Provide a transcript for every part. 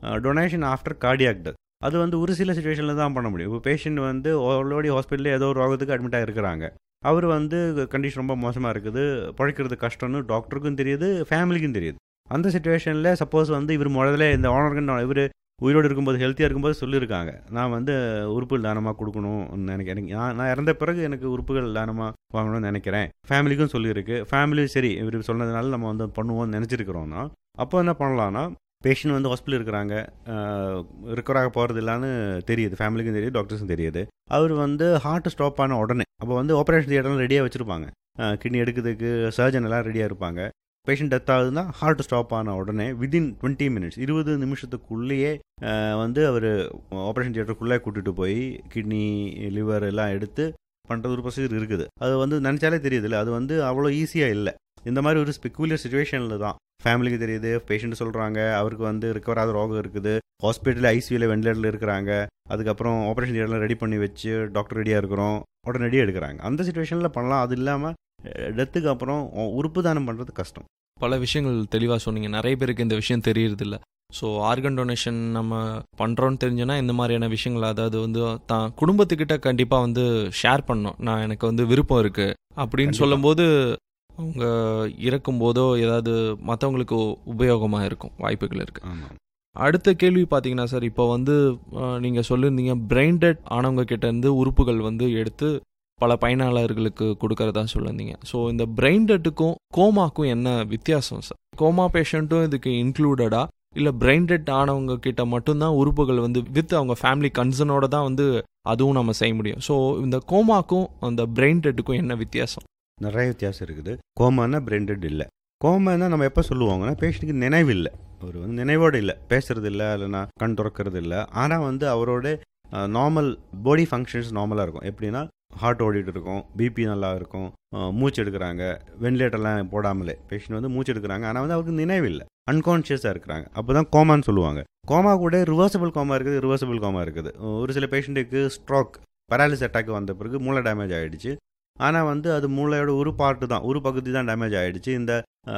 donation after cardiac death அது வந்து ஒரு சில சுச்சுவேஷனில் தான் பண்ண முடியும் இப்போ பேஷண்ட் வந்து ஆல்ரெடி ஹாஸ்பிட்டலில் ஏதோ ஒரு ரோகத்துக்கு அட்மிட் ஆகிருக்கிறாங்க அவர் வந்து கண்டிஷன் ரொம்ப மோசமாக இருக்குது பழைக்கிறது கஷ்டம்னு டாக்டருக்கும் தெரியுது ஃபேமிலிக்கும் தெரியுது அந்த சுச்சுவேஷனில் சப்போஸ் வந்து இவர் முதல்ல இந்த ஆனர்கன் இவர் உயிரோடு இருக்கும்போது ஹெல்த்தியாக இருக்கும்போது சொல்லியிருக்காங்க நான் வந்து உறுப்புகள் தானமாக கொடுக்கணும்னு நினைக்கிறேன் எனக்கு நான் நான் இறந்த பிறகு எனக்கு உறுப்புகள் தானமாக வாங்கணும்னு நினைக்கிறேன் ஃபேமிலிக்கும் சொல்லியிருக்கு ஃபேமிலி சரி இவர் சொன்னதுனால நம்ம வந்து பண்ணுவோம்னு நினச்சிருக்கிறோன்னா அப்போ என்ன பண்ணலான்னா பேஷண்ட் வந்து ஹாஸ்பிட்டல் இருக்கிறாங்க ரிக்கவர் ஆக போகிறது இல்லைன்னு தெரியுது ஃபேமிலிக்கும் தெரியுது டாக்டர்ஸும் தெரியுது அவர் வந்து ஹார்ட் ஸ்டாப் ஆன உடனே அப்போ வந்து ஆப்ரேஷன் தியேட்டர்லாம் ரெடியாக வச்சுருப்பாங்க கிட்னி எடுக்கிறதுக்கு சர்ஜன் எல்லாம் ரெடியாக இருப்பாங்க பேஷண்ட் டெத் ஆகுதுன்னா ஹார்ட் ஸ்டாப் ஆன உடனே வித்தின் டுவெண்ட்டி மினிட்ஸ் இருபது நிமிஷத்துக்குள்ளேயே வந்து அவர் ஆப்ரேஷன் தியேட்டருக்குள்ளே கூட்டிகிட்டு போய் கிட்னி லிவர் எல்லாம் எடுத்து பண்ணுறது ஒரு ப்ரொசீஜர் இருக்குது அது வந்து நினச்சாலே தெரியுதுல்ல அது வந்து அவ்வளோ ஈஸியாக இல்லை இந்த மாதிரி ஒரு ஸ்பெக்குலர் சுச்சுவேஷனில் தான் ஃபேமிலிக்கு தெரியுது பேஷண்ட் சொல்கிறாங்க அவருக்கு வந்து ரிக்கவர் ஆகிற ரோகம் இருக்குது ஹாஸ்பிட்டலில் ஐசியூவில் வெண்டிலேட்டரில் இருக்கிறாங்க அதுக்கப்புறம் ஆப்ரேஷன் தியேட்டரில் ரெடி பண்ணி வச்சு டாக்டர் ரெடியாக இருக்கிறோம் உடனடியாக எடுக்கிறாங்க அந்த சுச்சுவேஷனில் பண்ணலாம் அது இல்லாமல் டெத்துக்கு அப்புறம் உறுப்பு தானம் பண்ணுறது கஷ்டம் பல விஷயங்கள் தெளிவாக சொன்னீங்க நிறைய பேருக்கு இந்த விஷயம் தெரியறதில்ல ஸோ ஆர்கன் டொனேஷன் நம்ம பண்ணுறோன்னு தெரிஞ்சோன்னா இந்த மாதிரியான விஷயங்கள் அதாவது வந்து தான் குடும்பத்துக்கிட்ட கண்டிப்பாக வந்து ஷேர் பண்ணோம் நான் எனக்கு வந்து விருப்பம் இருக்குது அப்படின்னு சொல்லும்போது அவங்க இறக்கும் போதோ ஏதாவது மற்றவங்களுக்கு உபயோகமாக இருக்கும் வாய்ப்புகள் இருக்குது அடுத்த கேள்வி பார்த்தீங்கன்னா சார் இப்போ வந்து நீங்கள் சொல்லியிருந்தீங்க பிரெயின் டெட் ஆனவங்க கிட்ட இருந்து உறுப்புகள் வந்து எடுத்து பல பயனாளர்களுக்கு கொடுக்கறதா சொல்லியிருந்தீங்க ஸோ இந்த பிரெயின் டெட்டுக்கும் கோமாக்கும் என்ன வித்தியாசம் சார் கோமா பேஷண்ட்டும் இதுக்கு இன்க்ளூடடா இல்லை பிரெயின் டெட் ஆனவங்க கிட்ட மட்டும்தான் உறுப்புகள் வந்து வித் அவங்க ஃபேமிலி கன்சர்னோட தான் வந்து அதுவும் நம்ம செய்ய முடியும் ஸோ இந்த கோமாக்கும் அந்த பிரெயின் டெட்டுக்கும் என்ன வித்தியாசம் நிறைய வித்தியாசம் இருக்குது கோமானா பிரெயின் டெட் இல்லை கோமானா நம்ம எப்போ சொல்லுவாங்கன்னா பேஷண்ட்டுக்கு நினைவு இல்லை அவர் வந்து நினைவோடு இல்லை பேசுறது இல்லை இல்லைனா கண் திறக்கிறது இல்லை ஆனால் வந்து அவரோட நார்மல் பாடி ஃபங்க்ஷன்ஸ் நார்மலாக இருக்கும் எப்படின்னா ஹார்ட் ஓடிட்டு இருக்கும் பிபி நல்லா இருக்கும் மூச்சு எடுக்கிறாங்க வென்டிலேட்டர்லாம் போடாமலே பேஷண்ட் வந்து மூச்சு எடுக்கிறாங்க ஆனால் வந்து அவருக்கு நினைவு இல்லை அன்கான்ஷியஸாக இருக்கிறாங்க அப்போ தான் கோமான்னு சொல்லுவாங்க கோமா கூட ரிவர்சபிள் கோமா இருக்குது ரிவர்சபிள் கோமா இருக்குது ஒரு சில பேஷண்ட்டுக்கு ஸ்ட்ரோக் பராலிஸ் அட்டாக் வந்த பிறகு மூளை டேமேஜ் ஆகிடுச்சு ஆனால் வந்து அது மூளையோட ஒரு பார்ட்டு தான் ஒரு பகுதி தான் டேமேஜ் ஆகிடுச்சு இந்த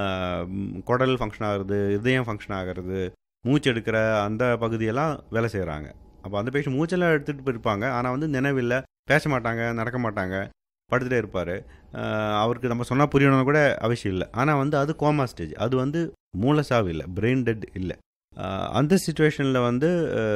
குடல் ஃபங்க்ஷன் ஆகுறது இதயம் ஃபங்க்ஷன் ஆகிறது மூச்சு எடுக்கிற அந்த பகுதியெல்லாம் வேலை செய்கிறாங்க அப்போ அந்த பேஷண்ட் மூச்செல்லாம் எடுத்துகிட்டு போயிருப்பாங்க ஆனால் வந்து நினைவில்லை பேச மாட்டாங்க நடக்க மாட்டாங்க படுத்துகிட்டே இருப்பார் அவருக்கு நம்ம சொன்னால் புரியணும்னு கூட அவசியம் இல்லை ஆனால் வந்து அது கோமா ஸ்டேஜ் அது வந்து மூளை சாவு இல்லை பிரெயின் டெட் இல்லை அந்த சுச்சுவேஷனில் வந்து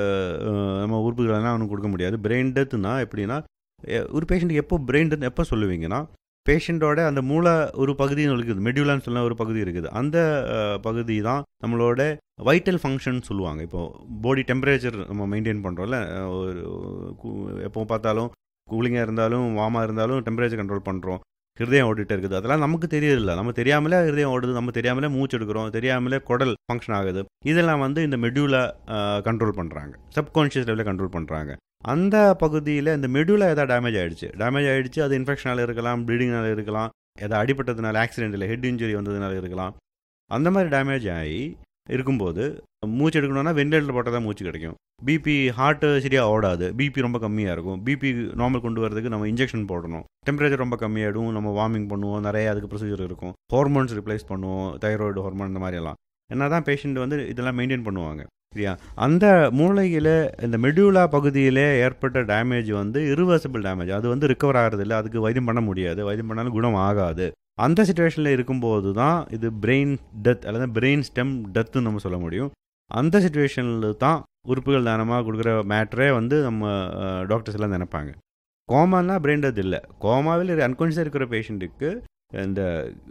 நம்ம உறுப்புகளெல்லாம் அவனுக்கு கொடுக்க முடியாது பிரெயின் டெத்துனா எப்படின்னா ஒரு பேஷண்ட்டுக்கு எப்போ பிரெயின் டெத் எப்போ சொல்லுவீங்கன்னா பேஷண்ட்டோட அந்த மூளை ஒரு பகுதி இருக்குது மெடியூலான்னு சொல்ல ஒரு பகுதி இருக்குது அந்த பகுதி தான் நம்மளோட வைட்டல் ஃபங்க்ஷன் சொல்லுவாங்க இப்போது பாடி டெம்பரேச்சர் நம்ம மெயின்டைன் பண்ணுறோம்ல ஒரு எப்போ பார்த்தாலும் கூலிங்காக இருந்தாலும் வாமாக இருந்தாலும் டெம்பரேச்சர் கண்ட்ரோல் பண்ணுறோம் ஹிருதயம் ஓடிட்டே இருக்குது அதெல்லாம் நமக்கு தெரியல நம்ம தெரியாமலே ஹிருதயம் ஓடுது நம்ம தெரியாமலே மூச்சு எடுக்கிறோம் தெரியாமலே குடல் ஃபங்க்ஷன் ஆகுது இதெல்லாம் வந்து இந்த மெடியூலை கண்ட்ரோல் பண்ணுறாங்க சப்கான்ஷியஸ் லெவலில் கண்ட்ரோல் பண்ணுறாங்க அந்த பகுதியில் இந்த மெடியூலா எதாவது டேமேஜ் ஆகிடுச்சு டேமேஜ் ஆகிடுச்சு அது இன்ஃபெக்ஷனால் இருக்கலாம் ப்ளீடிங்னால இருக்கலாம் எதாவது அடிப்பட்டதுனால ஆக்சிடென்ட்டில் ஹெட் இன்ஜுரி வந்ததுனால இருக்கலாம் அந்த மாதிரி டேமேஜ் ஆகி இருக்கும்போது மூச்சு எடுக்கணும்னா வெண்டிலேட்டர் போட்டால் தான் மூச்சு கிடைக்கும் பிபி ஹார்ட்டு சரியாக ஓடாது பிபி ரொம்ப கம்மியாக இருக்கும் பிபி நார்மல் கொண்டு வரதுக்கு நம்ம இன்ஜெக்ஷன் போடணும் டெம்பரேச்சர் ரொம்ப கம்மியாகிடும் நம்ம வார்மிங் பண்ணுவோம் நிறைய அதுக்கு ப்ரொசீஜர் இருக்கும் ஹார்மோன்ஸ் ரிப்ளேஸ் பண்ணுவோம் தைராய்டு ஹார்மோன் இந்த மாதிரியெல்லாம் என்ன தான் பேஷண்ட் வந்து இதெல்லாம் மெயின்டைன் பண்ணுவாங்க சரியா அந்த மூளையில் இந்த மெடியூலா பகுதியில் ஏற்பட்ட டேமேஜ் வந்து இரிவர்சிபிள் டேமேஜ் அது வந்து ரிக்கவர் ஆகிறதில்ல அதுக்கு வைத்தியம் பண்ண முடியாது வைத்தியம் பண்ணாலும் குணம் ஆகாது அந்த சுச்சுவேஷனில் இருக்கும்போது தான் இது பிரெயின் டெத் அல்லது பிரெயின் ஸ்டெம் டெத்துன்னு நம்ம சொல்ல முடியும் அந்த சுச்சுவேஷனில் தான் உறுப்புகள் தானமாக கொடுக்குற மேட்ரே வந்து நம்ம டாக்டர்ஸ் எல்லாம் நினைப்பாங்க கோமானா பிரெயின் டெத் இல்லை கோமாவில் அன்கான்ஷியஸாக இருக்கிற பேஷண்ட்டுக்கு இந்த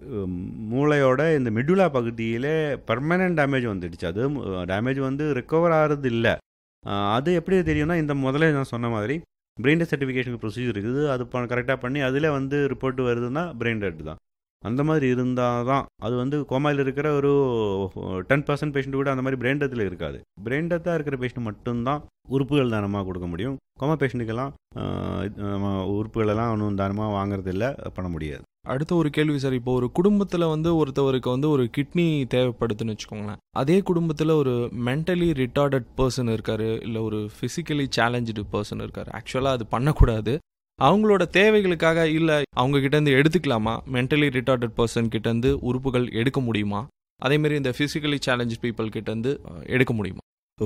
மூளையோட இந்த மிடுலா பகுதியில் பர்மனன்ட் டேமேஜ் வந்துடுச்சு அது டேமேஜ் வந்து ரிக்கவர் ஆகிறது இல்லை அது எப்படி தெரியும்னா இந்த முதல்ல நான் சொன்ன மாதிரி பிரெயின் டெத் சர்டிஃபிகேஷன் ப்ரொசீஜர் இருக்குது அது கரெக்டாக பண்ணி அதில் வந்து ரிப்போர்ட் வருதுன்னா பிரெயின் டெட் தான் அந்த மாதிரி இருந்தால் தான் அது வந்து கோமாயில் இருக்கிற ஒரு டென் பர்சன்ட் பேஷண்ட் கூட அந்த மாதிரி பிரெயின் டெத்தில் இருக்காது பிரெயின் டெத்தாக இருக்கிற பேஷண்ட் மட்டும்தான் உறுப்புகள் தானமாக கொடுக்க முடியும் கோமா பேஷண்ட்டுக்கெல்லாம் நம்ம உறுப்புகளெல்லாம் ஒன்றும் தானமாக வாங்குறது இல்லை பண்ண முடியாது அடுத்த ஒரு கேள்வி சார் இப்போ ஒரு குடும்பத்தில் வந்து ஒருத்தவருக்கு வந்து ஒரு கிட்னி தேவைப்படுதுன்னு வச்சுக்கோங்களேன் அதே குடும்பத்தில் ஒரு மென்டலி ரிட்டார்டட் பர்சன் இருக்காரு இல்லை ஒரு ஃபிசிக்கலி சேலஞ்சு பர்சன் இருக்காரு ஆக்சுவலாக அது பண்ணக்கூடாது அவங்களோட தேவைகளுக்காக இல்லை அவங்க கிட்டேருந்து எடுத்துக்கலாமா மென்டலி ரிட்டார்டட் பர்சன் கிட்டேருந்து உறுப்புகள் எடுக்க முடியுமா அதேமாரி இந்த ஃபிசிக்கலி சேலஞ்ச் பீப்புள் கிட்டேருந்து எடுக்க முடியுமா